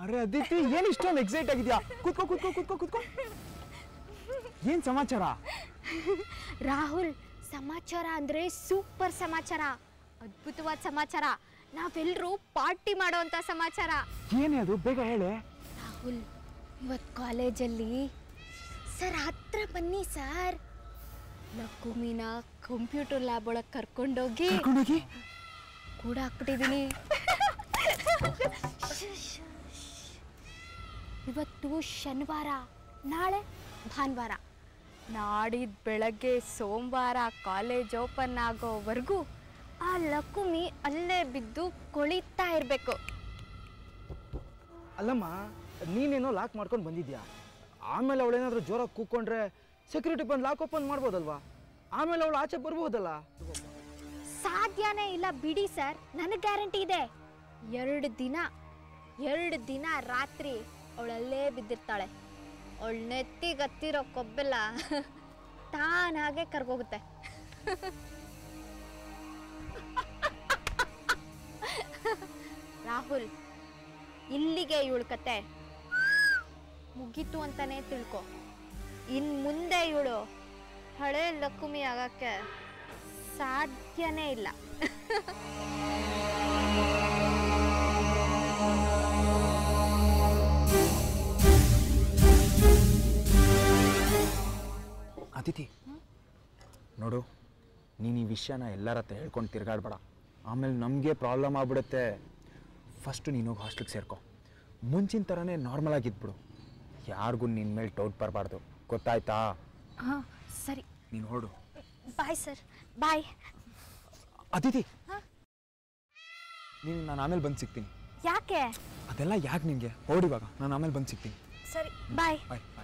ಅರೆ ಅದಿತಿ ಏನು ಇಷ್ಟೊಂದು ಎಕ್ಸೈಟ್ ಆಗಿದ್ಯಾ ಕೂತ್ಕೋ ಕೂತ್ಕೋ ಕೂತ್ಕೋ ಕೂತ್ಕೋ ಏನು ಸಮಾಚಾರ ರಾಹುಲ್ ಸಮಾಚಾರ ಅಂದ್ರೆ ಸೂಪರ್ ಸಮಾಚಾರ ಅದ್ಭುತವಾದ ಸಮಾಚಾರ ನಾವೆಲ್ಲರೂ ಪಾರ್ಟಿ ಮಾಡೋವಂಥ ಸಮಾಚಾರ ಏನೇ ಅದು ಬೇಗ ಹೇಳೆ ರಾಹುಲ್ ಇವತ್ತು ಕಾಲೇಜಲ್ಲಿ ಸರ್ ಹತ್ರ ಬನ್ನಿ ಸರ್ ಲಕ್ಕುಮಿನ ಕಂಪ್ಯೂಟರ್ ಲ್ಯಾಬ್ ಒಳಗೆ ಕರ್ಕೊಂಡೋಗಿ ಕರ್ಕೊಂಡೋಗಿ ಕೂಡ ಹಾಕ್ಬಿಟ್ಟಿದ್ದೀನಿ ಇವತ್ತು ಶನಿವಾರ ನಾಳೆ ಭಾನುವಾರ ನಾಡಿದ್ದು ಬೆಳಗ್ಗೆ ಸೋಮವಾರ ಕಾಲೇಜ್ ಓಪನ್ ಆಗೋವರೆಗೂ ಆ ಲಕುಮಿ ಅಲ್ಲೇ ಬಿದ್ದು ಕೊಳಿತಾ ಇರಬೇಕು ಅಲ್ಲಮ್ಮ ನೀನೇನೋ ಲಾಕ್ ಮಾಡ್ಕೊಂಡು ಬಂದಿದ್ಯಾ ಆಮೇಲೆ ಅವಳೇನಾದ್ರೂ ಜೋರಾಗಿ ಕೂಕೊಂಡ್ರೆ ಸೆಕ್ಯೂರಿಟಿ ಬಂದು ಲಾಕ್ ಓಪನ್ ಮಾಡ್ಬೋದಲ್ವಾ ಆಮೇಲೆ ಅವಳು ಆಚೆ ಬರ್ಬೋದಲ್ಲ ಸಾಧ್ಯನೇ ಇಲ್ಲ ಬಿಡಿ ಸರ್ ನನಗೆ ಗ್ಯಾರಂಟಿ ಇದೆ ಎರಡು ದಿನ ಎರಡು ದಿನ ರಾತ್ರಿ ಅವಳಲ್ಲೇ ಬಿದ್ದಿರ್ತಾಳೆ ಅವಳ ನೆತ್ತಿಗತ್ತಿರೋ ಕೊಬ್ಬೆಲ್ಲ ತಾನಾಗೆ ಕರ್ಗೋಗುತ್ತೆ ರಾಹುಲ್ ಇಲ್ಲಿಗೆ ಇವಳ ಕತೆ ಮುಗೀತು ಅಂತಾನೆ ತಿಳ್ಕೊ ಇನ್ ಮುಂದೆ ಇವಳು ಹಳೆ ಲಕ್ಕುಮಿ ಆಗಕ್ಕೆ ಸಾಧ್ಯನೇ ಇಲ್ಲ ಅತಿಥಿ ನೋಡು ನೀನು ಈ ವಿಷಯನ ಎಲ್ಲರ ಹತ್ರ ಹೇಳ್ಕೊಂಡು ತಿರ್ಗಾಡ್ಬೇಡ ಆಮೇಲೆ ನಮಗೆ ಪ್ರಾಬ್ಲಮ್ ಆಗ್ಬಿಡುತ್ತೆ ಫಸ್ಟು ನೀನು ಹೋಗಿ ಹಾಸ್ಟ್ಲಿಗೆ ಸೇರ್ಕೊ ಮುಂಚಿನ ಥರನೇ ನಾರ್ಮಲ್ ಆಗಿದ್ಬಿಡು ಯಾರಿಗೂ ನಿನ್ನ ಮೇಲೆ ಡೌಟ್ ಬರಬಾರ್ದು ಗೊತ್ತಾಯ್ತಾ ಹಾಂ ಸರಿ ನೀನು ಹೊರಡು ಬಾಯ್ ಸರ್ ಬಾಯ್ ಅತಿಥಿ ನೀನು ನಾನು ಆಮೇಲೆ ಬಂದು ಸಿಗ್ತೀನಿ ಯಾಕೆ ಅದೆಲ್ಲ ಯಾಕೆ ನಿನಗೆ ಹೊರಡಿವಾಗ ನಾನು ಆಮೇಲೆ ಬಂದು ಸಿಗ್ತೀನಿ ಸರಿ ಬಾಯ್ ಬಾಯ್ ಬಾಯ್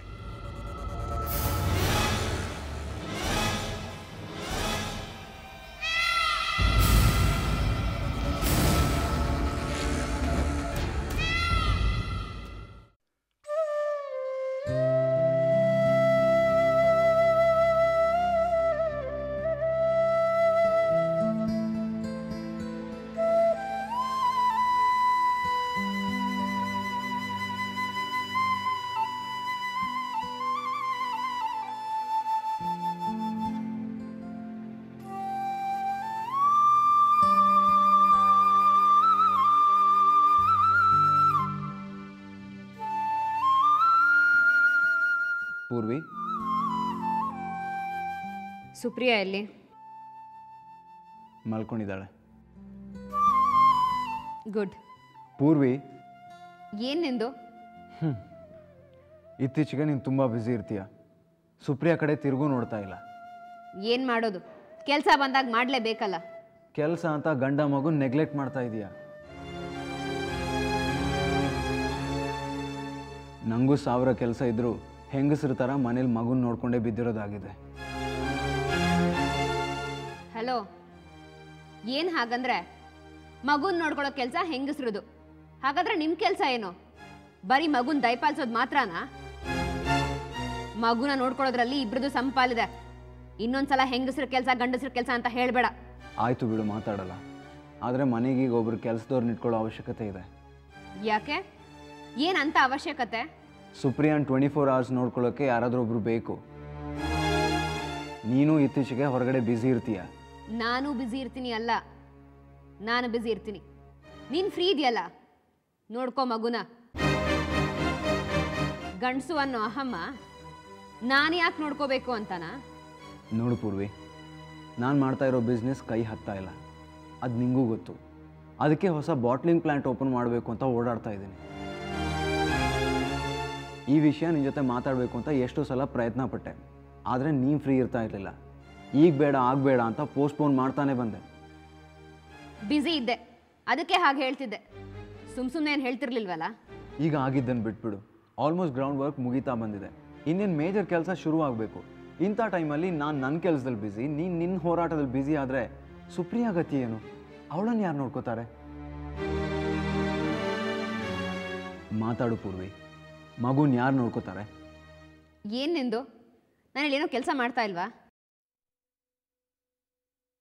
ಪೂರ್ವಿ ಸುಪ್ರಿಯಾ ಎಲ್ಲಿ ಮಲ್ಕೊಂಡಿದ್ದಾಳೆ ಗುಡ್ ಪೂರ್ವಿ ಏನು ನಿಂದು ಇತ್ತೀಚೆಗೆ ನೀನು ತುಂಬ ಬ್ಯುಸಿ ಇರ್ತೀಯ ಸುಪ್ರಿಯಾ ಕಡೆ ತಿರುಗೂ ನೋಡ್ತಾ ಇಲ್ಲ ಏನು ಮಾಡೋದು ಕೆಲಸ ಬಂದಾಗ ಮಾಡಲೇಬೇಕಲ್ಲ ಕೆಲಸ ಅಂತ ಗಂಡ ಮಗು ನೆಗ್ಲೆಕ್ಟ್ ಮಾಡ್ತಾ ಇದೀಯ ನನಗೂ ಸಾವಿರ ಕೆಲಸ ಇದ್ದರೂ ಹೆಂಗಸ್ರ ಥರ ಮನೇಲಿ ಮಗುನ ನೋಡ್ಕೊಂಡೇ ಬಿದ್ದಿರೋದಾಗಿದೆ ಹಲೋ ಏನು ಹಾಗಂದ್ರೆ ಮಗುನ ನೋಡ್ಕೊಳ್ಳೋ ಕೆಲಸ ಹೆಂಗಸ್ರದು ಹಾಗಾದ್ರೆ ನಿಮ್ಮ ಕೆಲಸ ಏನು ಬರೀ ಮಗುನ ದಯಪಾಲಿಸೋದು ಮಾತ್ರನಾ ಮಗುನ ನೋಡ್ಕೊಳ್ಳೋದ್ರಲ್ಲಿ ಇಬ್ರದ್ದು ಸಂಪಾಲಿದೆ ಇನ್ನೊಂದ್ಸಲ ಹೆಂಗಸ್ರ ಕೆಲಸ ಗಂಡಸ್ರ ಕೆಲಸ ಅಂತ ಹೇಳಬೇಡ ಆಯಿತು ಬಿಡು ಮಾತಾಡಲ್ಲ ಆದರೆ ಮನೆಗೀಗ ಒಬ್ರು ಕೆಲಸದವ್ರನ್ನ ಇಟ್ಕೊಳ್ಳೋ ಅವಶ್ಯಕತೆ ಇದೆ ಯಾಕೆ ಏನಂತ ಅವಶ್ಯಕತೆ ಸುಪ್ರಿಯಾನ್ ಟ್ವೆಂಟಿ ಫೋರ್ ಅವರ್ಸ್ ನೋಡ್ಕೊಳ್ಳೋಕ್ಕೆ ಯಾರಾದರೂ ಒಬ್ರು ಬೇಕು ನೀನು ಇತ್ತೀಚೆಗೆ ಹೊರಗಡೆ ಬ್ಯುಸಿ ಇರ್ತೀಯ ನಾನು ಬ್ಯುಸಿ ಇರ್ತೀನಿ ಅಲ್ಲ ನಾನು ಬ್ಯುಸಿ ಇರ್ತೀನಿ ನೀನು ಫ್ರೀ ಇದೆಯಲ್ಲ ನೋಡ್ಕೋ ಮಗುನ ಗಂಡಸು ಅನ್ನೋ ಅಹಮ್ಮ ನಾನು ಯಾಕೆ ನೋಡ್ಕೋಬೇಕು ಅಂತನಾ ನೋಡು ಪೂರ್ವಿ ನಾನು ಮಾಡ್ತಾ ಇರೋ ಬಿಸ್ನೆಸ್ ಕೈ ಹತ್ತಾ ಇಲ್ಲ ಅದು ನಿಂಗೂ ಗೊತ್ತು ಅದಕ್ಕೆ ಹೊಸ ಬಾಟ್ಲಿಂಗ್ ಪ್ಲ್ಯಾಂಟ್ ಓಪನ್ ಮಾಡಬೇಕು ಅಂತ ಓಡಾಡ್ತಾ ಇದ್ದೀನಿ ಈ ವಿಷಯ ನಿನ್ನ ಜೊತೆ ಮಾತಾಡಬೇಕು ಅಂತ ಎಷ್ಟೋ ಸಲ ಪ್ರಯತ್ನ ಪಟ್ಟೆ ಆದರೆ ನೀನು ಫ್ರೀ ಇರ್ತಾ ಇರಲಿಲ್ಲ ಈಗ ಬೇಡ ಆಗಬೇಡ ಅಂತ ಪೋಸ್ಟ್ಪೋನ್ ಮಾಡ್ತಾನೆ ಬಂದೆ ಬ್ಯುಸಿ ಇದ್ದೆ ಅದಕ್ಕೆ ಹಾಗೆ ಹೇಳ್ತಿದ್ದೆ ಸುಮ್ ಸುಮ್ಮನೆ ಏನು ಹೇಳ್ತಿರ್ಲಿಲ್ವಲ್ಲ ಈಗ ಆಗಿದ್ದನ್ನು ಬಿಟ್ಬಿಡು ಆಲ್ಮೋಸ್ಟ್ ಗ್ರೌಂಡ್ ವರ್ಕ್ ಮುಗೀತಾ ಬಂದಿದೆ ಇನ್ನೇನು ಮೇಜರ್ ಕೆಲಸ ಶುರು ಆಗಬೇಕು ಇಂಥ ಟೈಮಲ್ಲಿ ನಾನು ನನ್ನ ಕೆಲಸದಲ್ಲಿ ಬ್ಯುಸಿ ನೀನು ನಿನ್ನ ಹೋರಾಟದಲ್ಲಿ ಬ್ಯುಸಿ ಆದರೆ ಸುಪ್ರಿಯಾ ಗತಿ ಏನು ಅವಳನ್ನು ಯಾರು ನೋಡ್ಕೋತಾರೆ ಮಾತಾಡು ಪೂರ್ವಿ ಮಗುನ ಯಾರು ನೋಡ್ಕೋತಾರೆ ಏನು ನಿಂದು ನಾನಲ್ಲಿ ಏನೋ ಕೆಲಸ ಮಾಡ್ತಾ ಇಲ್ವಾ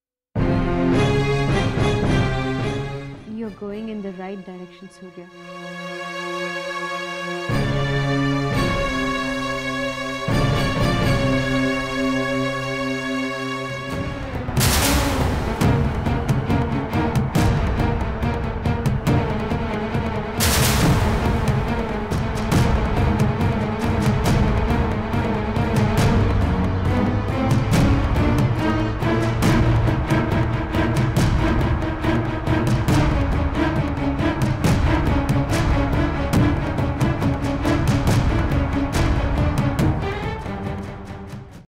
you going in the right direction Surya